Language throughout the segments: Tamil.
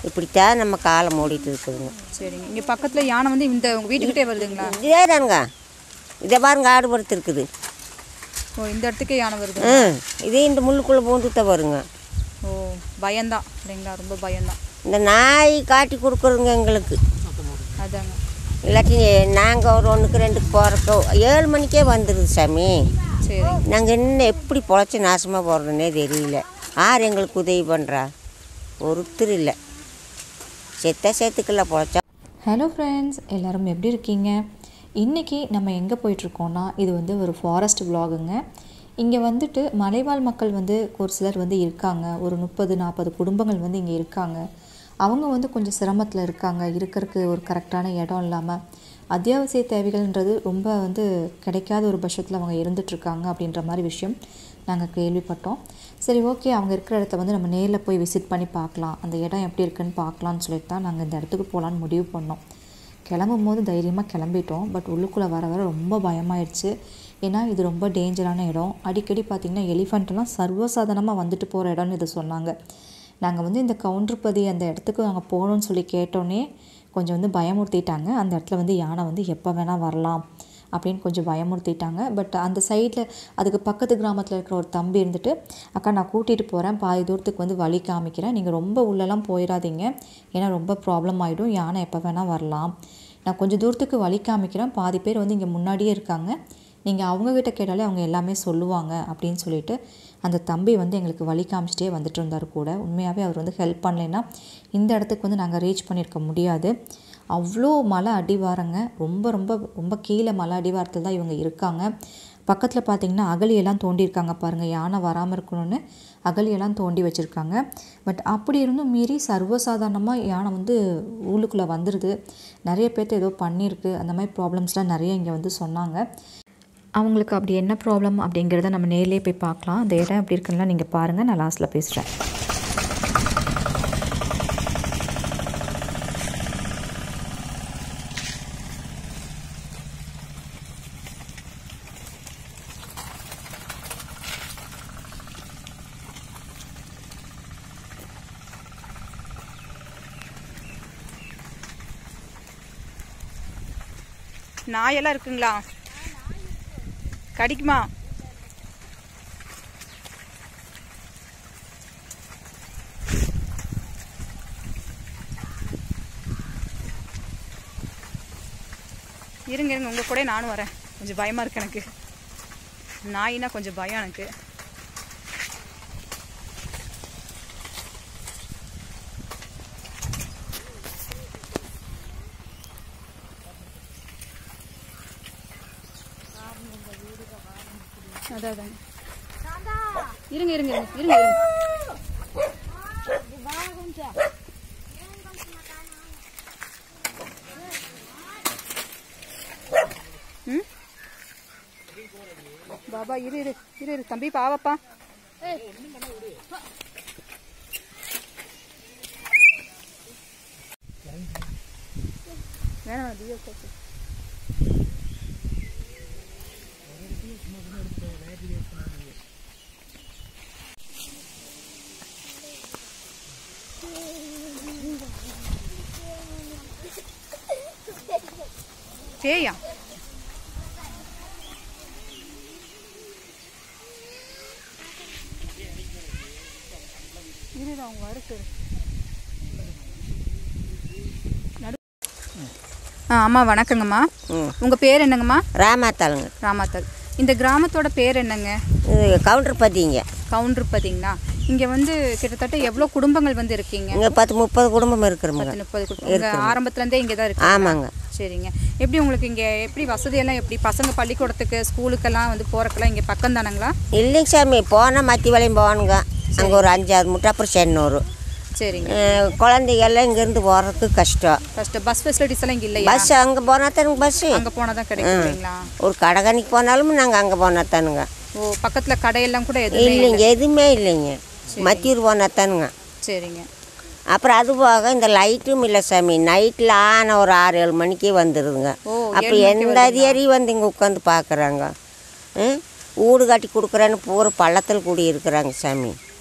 இப்படித்தான் நம்ம காலம் ஓடிட்டு இருக்குதுங்க சரிங்க இங்கே பக்கத்தில் யானை வந்து இந்த உங்கள் வீட்டுக்கிட்டே வருதுங்களா இதே தானுங்க இதை பாருங்க ஆடு படுத்து இருக்குது ஓ இந்த இடத்துக்கே யானை வருது ம் இதே இந்த முள்ளுக்குள்ளே பூந்துட்டு வருங்க ஓ பயம்தான் இல்லைங்களா ரொம்ப பயம்தான் இந்த நாய் காட்டி கொடுக்குறதுங்க எங்களுக்கு அதாங்க இல்லாட்டி நாங்கள் ஒரு ஒன்றுக்கு ரெண்டுக்கு போகிறக்கோ ஏழு மணிக்கே வந்துடுது சாமி சரி நாங்கள் இன்னும் எப்படி பொழைச்சி நாசமாக போகிறதுனே தெரியல யார் எங்களுக்கு உதவி பண்ணுறா ஒருத்தர் இல்லை செத்தா சேர்த்துக்கல பொழைச்சா ஹலோ ஃப்ரெண்ட்ஸ் எல்லாரும் எப்படி இருக்கீங்க இன்றைக்கி நம்ம எங்கே போயிட்டுருக்கோம்னா இது வந்து ஒரு ஃபாரஸ்ட் vlogங்க இங்கே வந்துட்டு மலைவாழ் மக்கள் வந்து ஒரு சிலர் வந்து இருக்காங்க ஒரு முப்பது நாற்பது குடும்பங்கள் வந்து இங்கே இருக்காங்க அவங்க வந்து கொஞ்சம் சிரமத்தில் இருக்காங்க இருக்கிறதுக்கு ஒரு கரெக்டான இடம் இல்லாமல் அத்தியாவசிய தேவைகள்ன்றது ரொம்ப வந்து கிடைக்காத ஒரு பட்சத்தில் அவங்க இருந்துகிட்ருக்காங்க அப்படின்ற மாதிரி விஷயம் நாங்கள் கேள்விப்பட்டோம் சரி ஓகே அவங்க இருக்கிற இடத்த வந்து நம்ம நேரில் போய் விசிட் பண்ணி பார்க்கலாம் அந்த இடம் எப்படி இருக்குன்னு பார்க்கலான்னு சொல்லிட்டு தான் நாங்கள் இந்த இடத்துக்கு போகலான்னு முடிவு பண்ணோம் கிளம்பும் போது தைரியமாக கிளம்பிட்டோம் பட் உள்ளுக்குள்ளே வர வர ரொம்ப பயமாயிடுச்சு ஏன்னா இது ரொம்ப டேஞ்சரான இடம் அடிக்கடி பார்த்திங்கன்னா எலிஃபண்ட்லாம் சர்வசாதாரணமாக வந்துட்டு போகிற இடம்னு இதை சொன்னாங்க நாங்கள் வந்து இந்த கவுண்டர்பதி அந்த இடத்துக்கு நாங்கள் போகணும்னு சொல்லி கேட்டோன்னே கொஞ்சம் வந்து பயமுறுத்திட்டாங்க அந்த இடத்துல வந்து யானை வந்து எப்போ வேணால் வரலாம் அப்படின்னு கொஞ்சம் பயமுறுத்திட்டாங்க பட் அந்த சைடில் அதுக்கு பக்கத்து கிராமத்தில் இருக்கிற ஒரு தம்பி இருந்துட்டு அக்கா நான் கூட்டிகிட்டு போகிறேன் பாதி தூரத்துக்கு வந்து வழி காமிக்கிறேன் நீங்கள் ரொம்ப உள்ளெல்லாம் போயிடாதீங்க ஏன்னா ரொம்ப ப்ராப்ளம் ஆகிடும் யானை எப்போ வேணால் வரலாம் நான் கொஞ்சம் தூரத்துக்கு வழி காமிக்கிறேன் பாதி பேர் வந்து இங்கே முன்னாடியே இருக்காங்க நீங்கள் அவங்கக்கிட்ட கேட்டாலே அவங்க எல்லாமே சொல்லுவாங்க அப்படின்னு சொல்லிட்டு அந்த தம்பி வந்து எங்களுக்கு வழி காமிச்சிட்டே வந்துட்டு இருந்தார் கூட உண்மையாகவே அவர் வந்து ஹெல்ப் பண்ணலைன்னா இந்த இடத்துக்கு வந்து நாங்கள் ரீச் பண்ணியிருக்க முடியாது அவ்வளோ மலை அடிவாரங்க ரொம்ப ரொம்ப ரொம்ப கீழே மலை அடிவாரத்தில் தான் இவங்க இருக்காங்க பக்கத்தில் பார்த்தீங்கன்னா அகழியெல்லாம் தோண்டியிருக்காங்க பாருங்கள் யானை வராமல் இருக்கணும்னு அகழியெல்லாம் தோண்டி வச்சுருக்காங்க பட் அப்படி இருந்தும் மீறி சர்வசாதாரணமாக யானை வந்து ஊருக்குள்ளே வந்துடுது நிறைய பேர்த்த ஏதோ பண்ணியிருக்கு அந்த மாதிரி ப்ராப்ளம்ஸ்லாம் நிறைய இங்கே வந்து சொன்னாங்க அவங்களுக்கு அப்படி என்ன ப்ராப்ளம் அப்படிங்கிறத நம்ம நேர்லேயே போய் பார்க்கலாம் அந்த இடம் எப்படி இருக்குன்னா நீங்கள் பாருங்கள் நான் லாஸ்ட்டில் பேசுகிறேன் நாயெல்லாம் இருக்குங்களா கடிக்குமா இருங்க இருங்க உங்கள் கூட நானும் வரேன் கொஞ்சம் பயமாக இருக்கு எனக்கு நாயினா கொஞ்சம் பயம் எனக்கு அதான் அதாங்க இருங்க இருங்க இருங்க இருங்க இருங்க ம் பாபா இரு இரு இரு இரு தம்பி பாவப்பா வேணாம் தியோ கோச்சு பேயா இருடா அவங்க வரட்டு நடு ஆ அம்மா வணக்கங்கம்மா ம் உங்கள் பேர் என்னங்கம்மா ராமாத்தாளுங்க ராமாத்தல் இந்த கிராமத்தோட பேர் என்னங்க இது கவுண்டர் பதிங்க கவுண்டர் பார்த்தீங்களா இங்கே வந்து கிட்டத்தட்ட எவ்வளோ குடும்பங்கள் வந்து இருக்கீங்க இங்கே பத்து முப்பது குடும்பம் இருக்கிறோமுங்க பத்து முப்பது குடும்பம் உங்க ஆரம்பத்துலேருந்தே இங்கே தான் இருக்கு ஆமாங்க சரிங்க எப்படி உங்களுக்கு இங்கே எப்படி வசதியெல்லாம் எப்படி பசங்க பள்ளிக்கூடத்துக்கு ஸ்கூலுக்கெல்லாம் வந்து போகிறக்கெல்லாம் இங்கே பக்கம் தானங்களா இல்லைங்க சாமி போனால் மத்தி வளையம் போகணுங்க அங்கே ஒரு அஞ்சாவது முட்டை அப்புறம் சென்னூர் சரிங்க அஹ், குழந்தைகள்லாம் இங்கேருந்து போகிறதுக்கு கஷ்டம் ஃபர்ஸ்ட் பஸ் ஃபெசிலிட்டிஸ் எல்லாம் இங்கே இல்லையா பஸ் அங்கே போனால் தானுங்க பஸ்ஸு அங்கே போனால் தான் கிடைக்கும் இல்லைங்களா ஒரு கடைகணிக்கு போனாலும் நாங்கள் அங்கே போனால் தானுங்க ஓ பக்கத்தில் கடையெல்லாம் கூட எதுவுமே இல்லைங்க எதுவுமே இல்லைங்க மத்தியூர் போனால் தானுங்க சரிங்க அப்புறம் அது போக இந்த லைட்டும் இல்லை சாமி நைட்டில் ஆன ஒரு ஆறு ஏழு மணிக்கே வந்துடுதுங்க ஓ, அப்போ எந்த அதிகாரியும் வந்து இங்கே உட்காந்து பார்க்குறாங்க வீடு கட்டி கொடுக்குறேன்னு பூரா பள்ளத்தில் கூடி இருக்கிறாங்க சாமி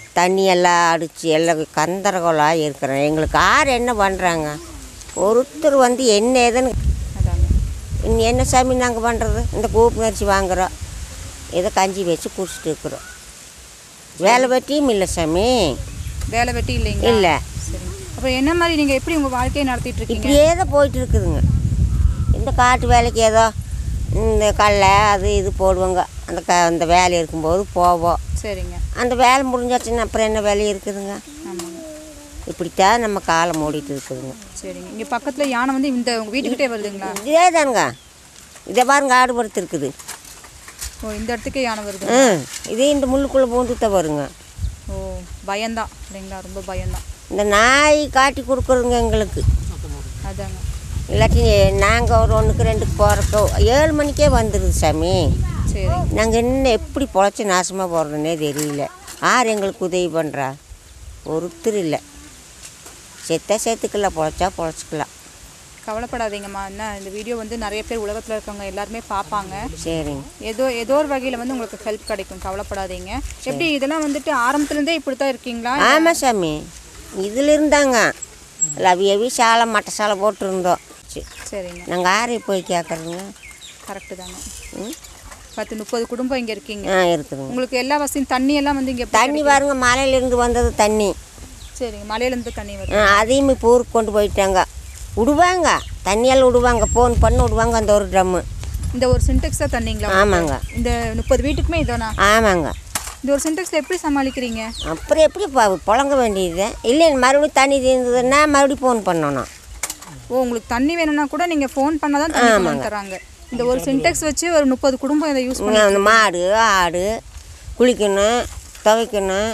தண்ணி எல்லாம் அடித்து எல்லாம் கந்தரகோலாக இருக்கிறோம் எங்களுக்கு யார் என்ன பண்ணுறாங்க ஒருத்தர் வந்து என்ன ஏதுன்னு அதாங்க இன்னும் என்ன சாமி நாங்கள் பண்ணுறது இந்த கூப்பு நரிசி வாங்குகிறோம் ஏதோ கஞ்சி வச்சு குடிச்சிட்டு இருக்கிறோம் வேலை வெட்டியும் இல்லை சாமி வேலை வெட்டி இல்லைங்களா இல்லை சரிங்க அப்புறம் என்ன மாதிரி நீங்கள் எப்படி உங்கள் வாழ்க்கையை நடத்திட்டு இருக்கீங்க இப்படியே தான் போயிட்டு இருக்குதுங்க இந்த காட்டு வேலைக்கு ஏதோ இந்த கடலை அது இது போடுவாங்க அந்த க அந்த வேலை இருக்கும்போது போவோம் சரிங்க அந்த வேலை முடிஞ்சாச்சுன்னா அப்புறம் என்ன வேலை இருக்குதுங்க ஆமாங்க இப்படித்தான் நம்ம காலம் ஓடிட்டு இருக்குதுங்க சரிங்க இங்கே பக்கத்தில் யானை வந்து இந்த உங்கள் வீட்டுக்கிட்டே வருதுங்களா இதே தானுங்க இதை பாருங்க ஆடு படுத்து இருக்குது ஓ இந்த இடத்துக்கே யானை வருது ம் இதே இந்த முள்ளுக்குள்ளே பூந்து தான் வருங்க ஓ பயம்தான் இல்லைங்களா ரொம்ப பயம்தான் இந்த நாய் காட்டி கொடுக்குறதுங்க எங்களுக்கு அதாங்க இல்லாட்டி நாங்கள் ஒரு ஒன்றுக்கு ரெண்டுக்கு போகிறக்கோ ஏழு மணிக்கே வந்துடுது சாமி சரிங்க நாங்கள் இன்னும் எப்படி பொழைச்சி நாசமாக போகிறதுனே தெரியல யார் எங்களுக்கு உதவி பண்ணுறா ஒருத்தர் இல்லை செத்தா சேர்த்துக்கலாம் பொழைச்சா பொழைச்சிக்கலாம் கவலைப்படாதீங்கம்மா என்ன இந்த வீடியோ வந்து நிறைய பேர் உலகத்தில் இருக்கவங்க எல்லாருமே பார்ப்பாங்க சரிங்க ஏதோ ஏதோ ஒரு வகையில் வந்து உங்களுக்கு ஹெல்ப் கிடைக்கும் கவலைப்படாதீங்க எப்படி இதெல்லாம் வந்துட்டு ஆரம்பத்துலேருந்தே இப்படி தான் இருக்கீங்களா ஆமாம் சாமி இதில் இருந்தாங்க லவியவி சாலை மட்டை சாலை போட்டிருந்தோம் சரி சரிங்க நாங்கள் யாரையும் போய் கேட்குறதுங்க கரெக்டு தாங்க ம் பத்து முப்பது குடும்பம் இங்கே இருக்கீங்க ஆ இருக்குதுங்க உங்களுக்கு எல்லா வசதியும் தண்ணி எல்லாம் வந்து இங்கே தண்ணி பாருங்க மலையிலேருந்து வந்தது தண்ணி சரிங்க மலையிலேருந்து தண்ணி வருது ஆ, அதையும் இப்போ ஊருக்கு கொண்டு போயிட்டாங்க விடுவாங்க தண்ணியெல்லாம் விடுவாங்க ஃபோன் பண்ணி விடுவாங்க அந்த ஒரு ட்ரம்மு இந்த ஒரு சின்டெக்ஸ் தான் தண்ணிங்களா ஆமாங்க இந்த முப்பது வீட்டுக்குமே இதோனா ஆமாங்க இந்த ஒரு சின்டெக்ஸில் எப்படி சமாளிக்கிறீங்க அப்புறம் எப்படி ப- புழங்க வேண்டியது இல்லை மறுபடியும் தண்ணி தீர்ந்ததுன்னா மறுபடியும் ஃபோன் பண்ணணும் ஓ உங்களுக்கு தண்ணி வேணும்னா கூட நீங்கள் ஃபோன் பண்ணால் தான் தண்ணி கொண்டு வந்து தராங்க இந்த ஒரு சின்டெக்ஸ் வச்சு ஒரு முப்பது குடும்பம் இதை யூஸ் பண்ணி அந்த மாடு ஆடு குளிக்கணும் துவைக்கணும்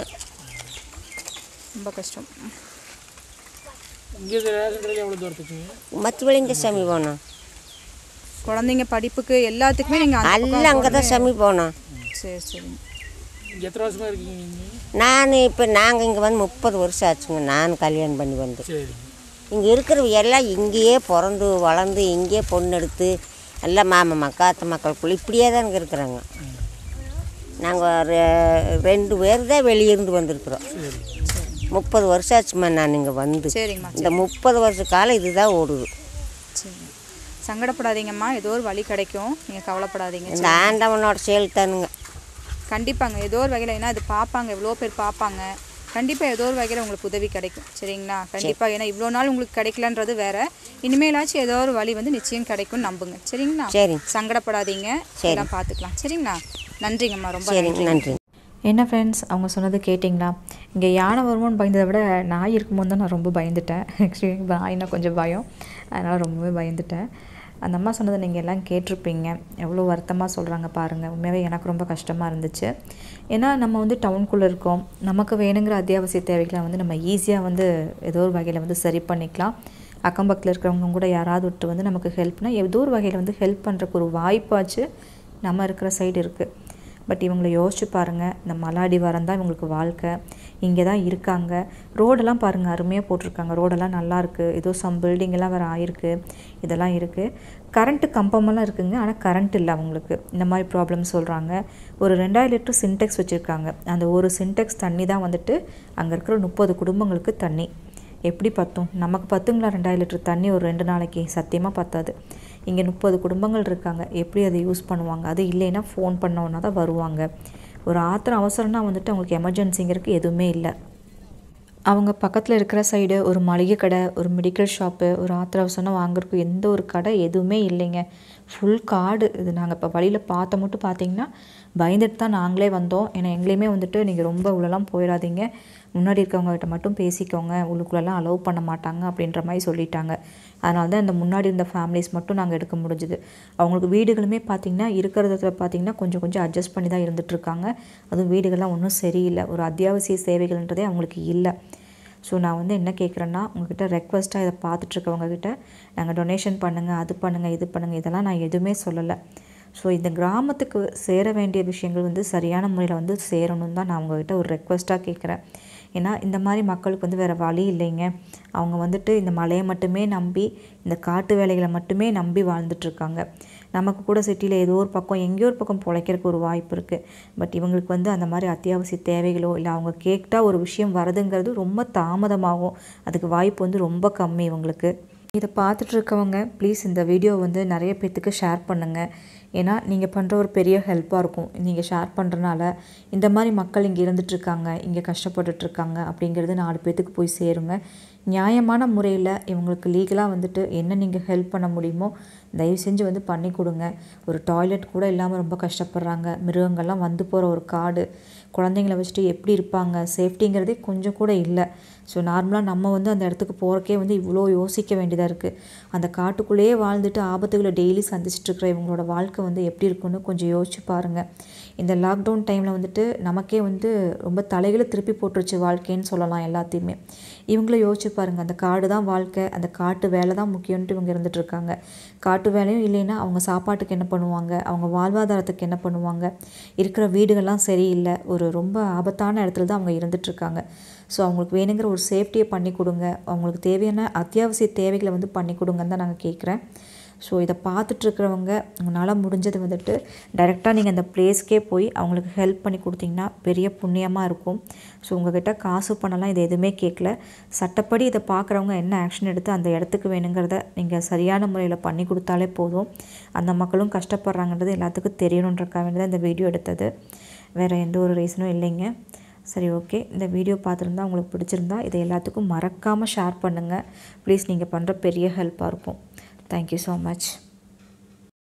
ரொம்ப கஷ்டம் இங்கே ரேஷன் கடையில் எவ்வளோ தூரத்துக்குங்க மற்ற விளைஞ்ச சாமி போனோம் குழந்தைங்க படிப்புக்கு எல்லாத்துக்குமே நீங்கள் எல்லாம் அங்கே தான் சாமி போனோம் சரி சரிங்க எத்தனை வருஷமாக இருக்கீங்க நீங்கள் நான் இப்போ நாங்கள் இங்கே வந்து முப்பது வருஷம் ஆச்சுங்க நான் கல்யாணம் பண்ணி வந்து சரி இங்கே இருக்கிறவங்க எல்லாம் இங்கேயே பிறந்து வளர்ந்து இங்கேயே பொண்ணு எடுத்து எல்லாம் மாமா மக்கா அத்தை மக்கள் பிள்ளை இப்படியே தான் இங்கே இருக்கிறாங்க நாங்கள் ரெண்டு பேர் தான் வெளியிருந்து வந்திருக்கிறோம் முப்பது வருஷம் ஆச்சுமா நான் இங்கே வந்து சரிங்கம்மா இந்த முப்பது வருஷ காலம் இதுதான் ஓடுது சரி சங்கடப்படாதீங்கம்மா ஏதோ ஒரு வழி கிடைக்கும் நீங்கள் கவலைப்படாதீங்க இந்த ஆண்டவனோட செயல் தானுங்க கண்டிப்பாங்க ஏதோ ஒரு வகையில் ஏன்னா இது பார்ப்பாங்க எவ்வளோ பேர் பார்ப்பாங்க கண்டிப்பாக ஏதோ ஒரு வகையில் உங்களுக்கு உதவி கிடைக்கும் சரிங்களா கண்டிப்பாக ஏன்னா இவ்வளோ நாள் உங்களுக்கு கிடைக்கலன்றது வேற இனிமேலாச்சும் ஏதோ ஒரு வழி வந்து நிச்சயம் கிடைக்கும்னு நம்புங்க சரிங்களா சரிங்க சங்கடப்படாதீங்க எல்லாம் பார்த்துக்கலாம் சரிங்களா நன்றிங்கம்மா ரொம்ப சரிங்க நன்றி என்ன ஃப்ரெண்ட்ஸ் அவங்க சொன்னது கேட்டிங்களா இங்கே யானை வருமோன்னு பயந்ததை விட நாய் இருக்கும்போது தான் நான் ரொம்ப பயந்துட்டேன் ஆக்சுவலி நாய்னா கொஞ்சம் பயம் அதனால் ரொம்பவே பயந்துட்டேன் அந்த அம்மா சொன்னதை நீங்கள் எல்லாம் கேட்டிருப்பீங்க எவ்வளோ வருத்தமாக சொல்கிறாங்க பாருங்கள் உண்மையாகவே எனக்கு ரொம்ப கஷ்டமாக இருந்துச்சு ஏன்னா நம்ம வந்து டவுனுக்குள்ளே இருக்கோம் நமக்கு வேணுங்கிற அத்தியாவசிய தேவைகளை வந்து நம்ம ஈஸியாக வந்து ஏதோ ஒரு வகையில் வந்து சரி பண்ணிக்கலாம் அக்கம் பக்கத்தில் இருக்கிறவங்க கூட யாராவது விட்டு வந்து நமக்கு ஹெல்ப்னா ஏதோ ஒரு வகையில் வந்து ஹெல்ப் பண்ணுறக்கு ஒரு வாய்ப்பாச்சு நம்ம இருக்கிற சைடு இருக்குது பட் இவங்களை யோசிச்சு பாருங்கள் இந்த மலாடி வாரம் தான் இவங்களுக்கு வாழ்க்கை இங்கே தான் இருக்காங்க ரோடெல்லாம் பாருங்கள் அருமையாக போட்டிருக்காங்க ரோடெல்லாம் நல்லா இருக்குது ஏதோ சம் பில்டிங் எல்லாம் வேறு ஆயிருக்கு இதெல்லாம் இருக்குது கரண்ட்டு கம்பமெல்லாம் இருக்குங்க ஆனால் கரண்ட் இல்லை அவங்களுக்கு இந்த மாதிரி ப்ராப்ளம் சொல்கிறாங்க ஒரு ரெண்டாயிரம் லிட்டர் சின்டெக்ஸ் வச்சுருக்காங்க அந்த ஒரு சின்டெக்ஸ் தண்ணி தான் வந்துட்டு அங்கே இருக்கிற முப்பது குடும்பங்களுக்கு தண்ணி எப்படி பத்தும் நமக்கு பத்துங்களா ரெண்டாயிரம் லிட்டர் தண்ணி ஒரு ரெண்டு நாளைக்கு சத்தியமாக பத்தாது இங்கே முப்பது குடும்பங்கள் இருக்காங்க எப்படி அதை யூஸ் பண்ணுவாங்க அது இல்லைன்னா ஃபோன் பண்ணோன்னா தான் வருவாங்க ஒரு ஆத்திரம் அவசரம்னா வந்துட்டு அவங்களுக்கு எமர்ஜென்சிங்கிறதுக்கு எதுவுமே இல்லை அவங்க பக்கத்தில் இருக்கிற சைடு ஒரு மளிகை கடை ஒரு மெடிக்கல் ஷாப்பு ஒரு ஆத்திர அவசரம் வாங்குறதுக்கு எந்த ஒரு கடை எதுவுமே இல்லைங்க ஃபுல் காடு இது நாங்கள் இப்போ வழியில் பார்த்த மட்டும் பார்த்தீங்கன்னா பயந்துட்டு தான் நாங்களே வந்தோம் ஏன்னா எங்களையுமே வந்துட்டு நீங்கள் ரொம்ப உள்ளெல்லாம் போயிடாதீங்க முன்னாடி இருக்கவங்ககிட்ட மட்டும் பேசிக்கோங்க உள்ளுக்குள்ளெல்லாம் அலோவ் பண்ண மாட்டாங்க அப்படின்ற மாதிரி சொல்லிட்டாங்க அதனால தான் இந்த முன்னாடி இருந்த ஃபேமிலிஸ் மட்டும் நாங்கள் எடுக்க முடிஞ்சுது அவங்களுக்கு வீடுகளுமே பார்த்திங்கன்னா இருக்கிறதுல பார்த்திங்கன்னா கொஞ்சம் கொஞ்சம் அட்ஜஸ்ட் பண்ணி தான் இருந்துகிட்ருக்காங்க அதுவும் வீடுகள்லாம் ஒன்றும் சரியில்லை ஒரு அத்தியாவசிய சேவைகள்ன்றதே அவங்களுக்கு இல்லை ஸோ நான் வந்து என்ன கேட்குறேன்னா உங்ககிட்ட ரெக்வஸ்ட்டாக இதை பார்த்துட்ருக்கவங்க கிட்ட நாங்கள் டொனேஷன் பண்ணுங்கள் அது பண்ணுங்கள் இது பண்ணுங்கள் இதெல்லாம் நான் எதுவுமே சொல்லலை ஸோ இந்த கிராமத்துக்கு சேர வேண்டிய விஷயங்கள் வந்து சரியான முறையில் வந்து சேரணும் தான் நான் உங்ககிட்ட ஒரு ரெக்வஸ்ட்டாக கேட்குறேன் ஏன்னா இந்த மாதிரி மக்களுக்கு வந்து வேறு வழி இல்லைங்க அவங்க வந்துட்டு இந்த மலையை மட்டுமே நம்பி இந்த காட்டு வேலைகளை மட்டுமே நம்பி வாழ்ந்துட்டுருக்காங்க நமக்கு கூட சிட்டியில் ஏதோ ஒரு பக்கம் எங்கேயோ ஒரு பக்கம் பிழைக்கிறதுக்கு ஒரு வாய்ப்பு இருக்குது பட் இவங்களுக்கு வந்து அந்த மாதிரி அத்தியாவசிய தேவைகளோ இல்லை அவங்க கேட்டால் ஒரு விஷயம் வருதுங்கிறது ரொம்ப தாமதமாகும் அதுக்கு வாய்ப்பு வந்து ரொம்ப கம்மி இவங்களுக்கு இதை பார்த்துட்டு இருக்கவங்க ப்ளீஸ் இந்த வீடியோ வந்து நிறைய பேர்த்துக்கு ஷேர் பண்ணுங்கள் ஏன்னா நீங்கள் பண்ணுற ஒரு பெரிய ஹெல்ப்பாக இருக்கும் நீங்கள் ஷேர் பண்ணுறனால இந்த மாதிரி மக்கள் இங்கே இருந்துகிட்ருக்காங்க இங்கே கஷ்டப்பட்டுட்ருக்காங்க அப்படிங்கிறது நாலு பேர்த்துக்கு போய் சேருங்க நியாயமான முறையில் இவங்களுக்கு லீகலாக வந்துட்டு என்ன நீங்கள் ஹெல்ப் பண்ண முடியுமோ தயவு செஞ்சு வந்து பண்ணி கொடுங்க ஒரு டாய்லெட் கூட இல்லாமல் ரொம்ப கஷ்டப்படுறாங்க மிருகங்கள்லாம் வந்து போகிற ஒரு காடு குழந்தைங்கள வச்சுட்டு எப்படி இருப்பாங்க சேஃப்டிங்கிறதே கொஞ்சம் கூட இல்லை ஸோ நார்மலாக நம்ம வந்து அந்த இடத்துக்கு போகிறக்கே வந்து இவ்வளோ யோசிக்க வேண்டியதாக இருக்குது அந்த காட்டுக்குள்ளேயே வாழ்ந்துட்டு ஆபத்துகளை டெய்லி சந்திச்சுட்டு இருக்கிற இவங்களோட வாழ்க்கை வந்து எப்படி இருக்குன்னு கொஞ்சம் யோசிச்சு பாருங்கள் இந்த லாக்டவுன் டைமில் வந்துட்டு நமக்கே வந்து ரொம்ப தலைகளை திருப்பி போட்டுருச்சு வாழ்க்கைன்னு சொல்லலாம் எல்லாத்தையுமே இவங்களும் யோசிச்சு பாருங்கள் அந்த காடு தான் வாழ்க்கை அந்த காட்டு வேலை தான் முக்கியம்ன்ட்டு இவங்க இருந்துட்டு இருக்காங்க காட்டு வேலையும் இல்லைன்னா அவங்க சாப்பாட்டுக்கு என்ன பண்ணுவாங்க அவங்க வாழ்வாதாரத்துக்கு என்ன பண்ணுவாங்க இருக்கிற வீடுகள்லாம் சரியில்லை ஒரு ரொம்ப ஆபத்தான இடத்துல தான் அவங்க இருந்துட்டு இருக்காங்க ஸோ அவங்களுக்கு வேணுங்கிற ஒரு சேஃப்டியை பண்ணி கொடுங்க அவங்களுக்கு தேவையான அத்தியாவசிய தேவைகளை வந்து பண்ணி கொடுங்கன்னு தான் நாங்கள் கேட்குறேன் ஸோ இதை பார்த்துட்ருக்கிறவங்க உங்களால் முடிஞ்சது வந்துட்டு டைரெக்டாக நீங்கள் அந்த பிளேஸ்க்கே போய் அவங்களுக்கு ஹெல்ப் பண்ணி கொடுத்தீங்கன்னா பெரிய புண்ணியமாக இருக்கும் ஸோ உங்ககிட்ட காசு பண்ணலாம் இது எதுவுமே கேட்கல சட்டப்படி இதை பார்க்குறவங்க என்ன ஆக்ஷன் எடுத்து அந்த இடத்துக்கு வேணுங்கிறத நீங்கள் சரியான முறையில் பண்ணி கொடுத்தாலே போதும் அந்த மக்களும் கஷ்டப்படுறாங்கன்றது எல்லாத்துக்கும் தெரியணுன்றக்காக வேண்டி தான் இந்த வீடியோ எடுத்தது வேறு எந்த ஒரு ரீசனும் இல்லைங்க சரி ஓகே இந்த வீடியோ பார்த்துருந்தா உங்களுக்கு பிடிச்சிருந்தா இதை எல்லாத்துக்கும் மறக்காமல் ஷேர் பண்ணுங்கள் ப்ளீஸ் நீங்கள் பண்ணுற பெரிய ஹெல்ப்பாக இருக்கும் தேங்க்யூ ஸோ மச்